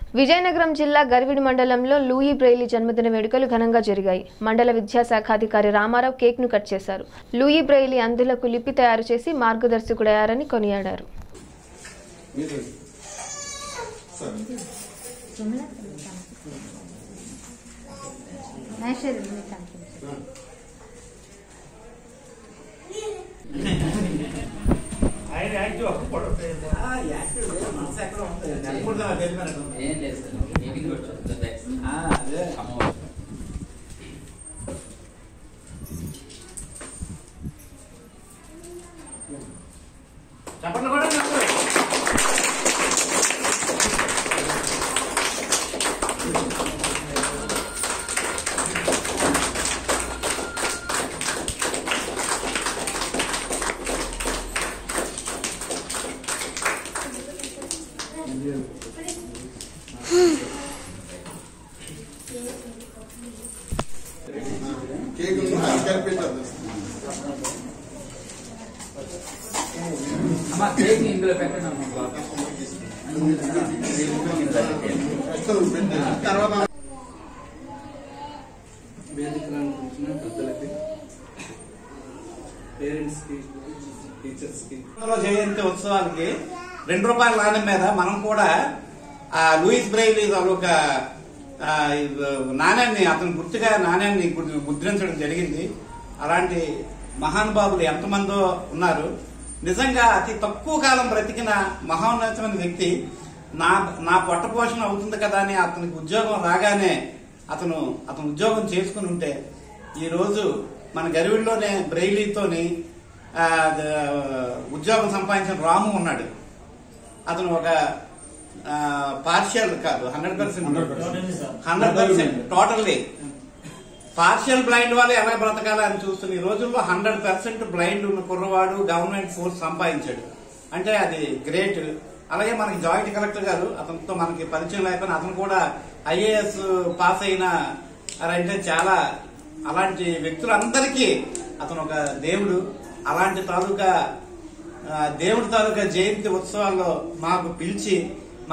విజయనగరం జిల్లా గర్విడి మండలంలో Louis Braille జన్మదిన వేడుకలు ఘనంగా జరిగాయి మండల విద్యాశాఖాధికారి రామారావు కేక్ ను కట్ చేశారు లూయి బ్రెయిలీ అందులకు లిపి తయారు చేసి మార్గదర్శకుడయ్యారని కొనియాడారు ఏం లేదు సార్ మీటింగ్ వచ్చి అమ్మవచ్చు చెప్పండి కూడా చెప్పండి. కేక్ కలిపేటారు అమ్మ కేక్ ఇందులో పెట్టండి అమ్మ తర్వాత వేదికలను కూర్చున్న పెద్దలకి పేరెంట్స్ కి టీచర్స్ కి స్వాతంత్ర జయంతి ఉత్సవానికి రెండు రూపాయల నాణ్యం మీద మనం కూడా ఆ లూయిస్ బ్రెయిలీ ఒక ఆ, ఇది నాణ్యాన్ని అతను గుర్తుగా నాణ్యాన్ని గు- ముద్రించడం జరిగింది అలాంటి మహానుభావులు ఎంతమందో ఉన్నారు నిజంగా అతి తక్కువ కాలం బ్రతికిన మహోన్నతమైన వ్యక్తి నా నా పొట్ట పోషణ అవుతుంది కదా అని అతనికి ఉద్యోగం రాగానే అతను అతను ఉద్యోగం చేసుకుని ఉంటే ఈ రోజు మన గరివిల్లోనే బ్రెయిలీతోని ఆ, ద- ఉద్యోగం సంపాదించిన రాము ఉన్నాడు అతను ఒక పార్షియల్ కాదు hundred percent hundred percent totally partial blind వాళ్ళు ఎలా బ్రతకాలి అని చూస్తున్న ఈ రోజుల్లో హండ్రెడ్ పర్సెంట్ బ్లైండ్ ఉన్న కుర్రవాడు గవర్నమెంట్ ఫోర్స్ సంపాదించాడు అంటే అది గ్రేట్ అలాగే మనకి జాయింట్ కలెక్టర్ గారు అతనితో మనకి పరిచయం లేకపోయినా అతను కూడా ఐఏఎస్ పాస్ అయిన అంటే చాలా అలాంటి వ్యక్తులందరికీ అతను ఒక దేవుడు అలాంటి తాలూకా ఆ, దేవుడి తాలూకా జయంతి ఉత్సవాల్లో మాకు పిలిచి